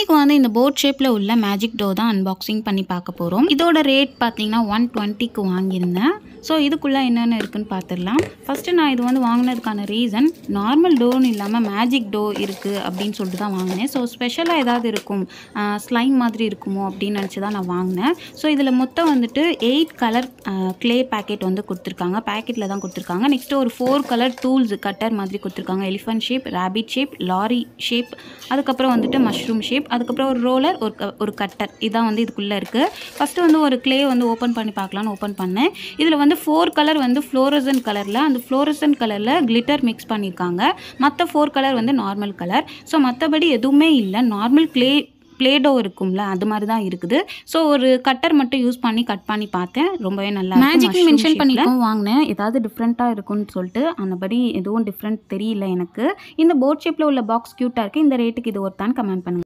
இன்னைக்கு வந்து இந்த போட் ஷேப்பில் உள்ள மேஜிக் டோ தான் அன்பாக்சிங் பண்ணி பார்க்க போகிறோம் இதோட ரேட் பார்த்தீங்கன்னா ஒன் டுவெண்ட்டிக்கு வாங்கியிருந்தேன் ஸோ இதுக்குள்ளே என்னென்ன இருக்குன்னு பார்த்துடலாம் ஃபஸ்ட்டு நான் இது வந்து வாங்கினதுக்கான ரீசன் நார்மல் டோன்னு இல்லாமல் மேஜிக் டோ இருக்குது அப்படின்னு சொல்லிட்டு தான் வாங்கினேன் ஸோ ஸ்பெஷலாக ஏதாவது இருக்கும் ஸ்லைம் மாதிரி இருக்குமோ அப்படின்னு நினச்சி தான் நான் வாங்கினேன் ஸோ இதில் மொத்தம் வந்துட்டு எயிட் கலர் க்ளே பேக்கெட் வந்து கொடுத்துருக்காங்க பேக்கெட்டில் தான் கொடுத்துருக்காங்க நெக்ஸ்ட்டு ஒரு ஃபோர் கலர் டூல்ஸ் கட்டர் மாதிரி கொடுத்துருக்காங்க elephant shape rabbit shape lorry shape அதுக்கப்புறம் வந்துட்டு மஷ்ரூம் ஷேப் அதுக்கப்புறம் ஒரு ரோலர் ஒரு க- ஒரு கட்டர் இதான் வந்து இதுக்குள்ளே இருக்குது ஃபஸ்ட்டு வந்து ஒரு க்ளே வந்து ஓப்பன் பண்ணி பார்க்கலான்னு ஓப்பன் பண்ணேன் இதில் வந்து ஃபோர் கலர் வந்து ஃப்ளோரசன் கலரில் அந்த ஃப்ளோரசன் கலரில் கிளிட்டர் மிக்ஸ் பண்ணியிருக்காங்க மற்ற ஃபோர் கலர் வந்து நார்மல் கலர் ஸோ மற்றபடி எதுவுமே இல்லை நார்மல் க்ளே பிளேடோ இருக்கும்ல அது மாதிரி தான் இருக்குது ஸோ ஒரு கட்டர் மட்டும் யூஸ் பண்ணி கட் பண்ணி பார்த்தேன் ரொம்பவே நல்லா மேஜிக் மென்ஷன் பண்ணிக்கும் வாங்கினேன் ஏதாவது டிஃப்ரெண்ட்டாக இருக்கும்னு சொல்லிட்டு அந்தபடி எதுவும் டிஃப்ரெண்ட் தெரியல எனக்கு இந்த போட் ஷேப்பில் உள்ள பாக்ஸ் க்யூட்டாக இருக்குது இந்த ரேட்டுக்கு இது ஒருத்தான்னு கமெண்ட் பண்ணுங்க